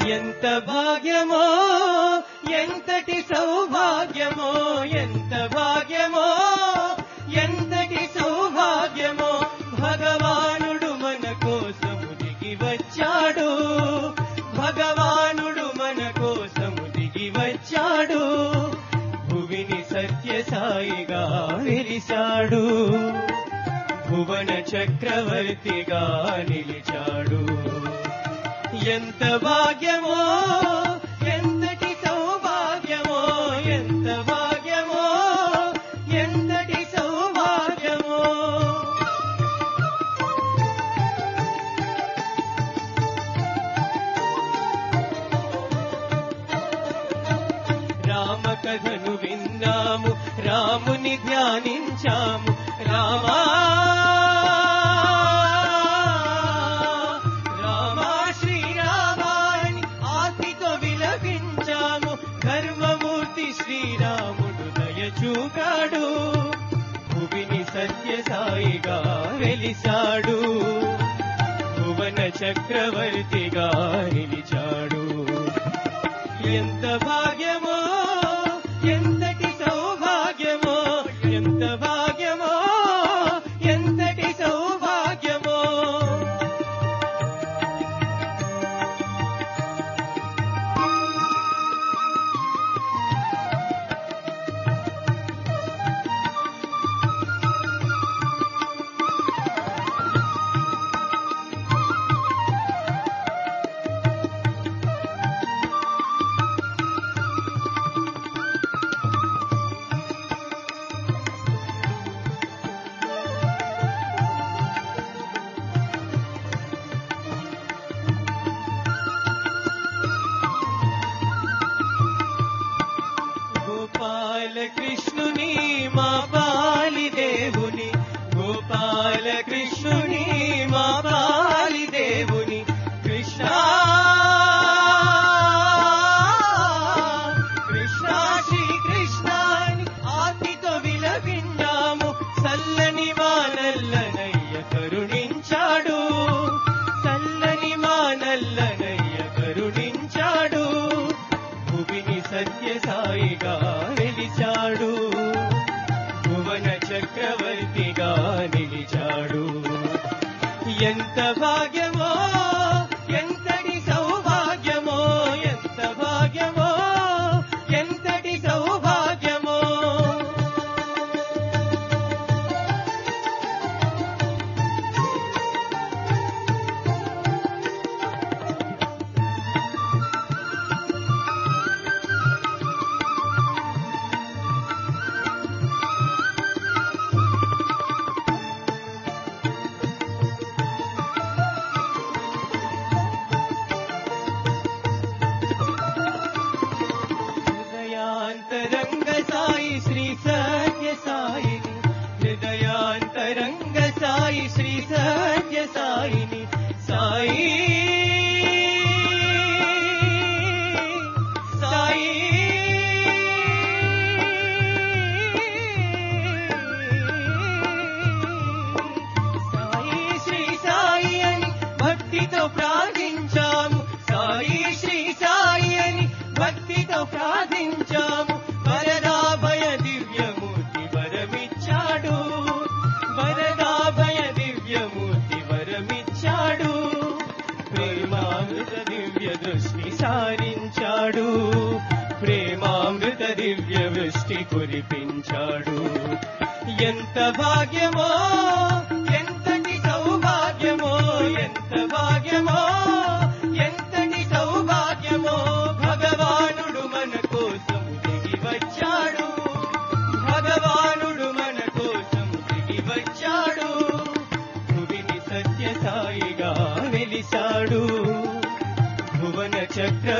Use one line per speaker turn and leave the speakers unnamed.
ఎంత భాగ్యమో ఎంతటి సౌభాగ్యమో ఎంత భాగ్యమో ఎంతటి సౌభాగ్యమో భగవానుడు మన కోసము దిగి వచ్చాడు భగవానుడు మన కోసము దిగి వచ్చాడు భువిని సత్యసాయిగా వెలిశాడు భువన చక్రవర్తిగా నిలిచాడు ఎంత భాగ్యమో ఎంతటి సౌభాగ్యమో ఎంత భాగ్యమో ఎంతటి సౌభాగ్యమో రామ కథను విన్నాము రాముని ధ్యానించాము రామా రామా శ్రీరామాని ఆర్తితో విలపించాము ధర్మమూర్తి శ్రీరాముడు దయచూకాడు భువిని సత్యసాయిగా వెలిసాడు భువన చక్రవర్తిగా నిలిచాడు ఎంత భాగ్యమో ఎంతటి సౌభాగ్యమో ఎంత భాగ్యమో ఎంతటి సౌభాగ్యమో గోపాల కృష్ణుని మా పాలి దేవుని గోపాల కృష్ణుని మా పాలి దేవుని కృష్ణ కృష్ణ శ్రీ కృష్ణాని ఆర్తితో విలపించాము చల్లని వానల్లనయ్య కరుణించాడు చల్లని వానల్లనయ్య కరుణించాడు భువిని సత్యసాయిగా వెలిచాడు భువన చక్రవర్తిగా నిలిచాడు ఎంత భాగ్యమో ఎంతటి సౌభాగ్యమో ఎంత భాగ్యమో ఎంతటి సౌభాగ్యమో హృదయాంతరంగ సాయి శ్రీ సత్య సాయిని హృదయాంతరంగ సాయి శ్రీ సత్య సాయిని సాయి సాయి సాయి శ్రీ సాయి అని భక్తితో ప్రార్థించాము సాయి శ్రీ సాయి అని భక్తితో ప్రార్థించాము వరదాభయ దివ్యమూర్తి వరమిచ్చాడు వరదాభయ దివ్యమూర్తి వరమిచ్చాడు ప్రేమామృత దివ్య దృష్టి సారించాడు ప్రేమామృత దివ్య వృష్టి కురిపించాడు ఎంత భాగ్యమో ఎంతటి సౌభాగ్యమో ఎంత భాగ్యమో ఎంతటి సౌభాగ్యమో భగవానుడు మన కోసం దిగి వచ్చాడు భగవానుడు మన కోసం దిగి వచ్చాడు భువిని సత్యసాయిగా వెలిశాడు భువన చక్ర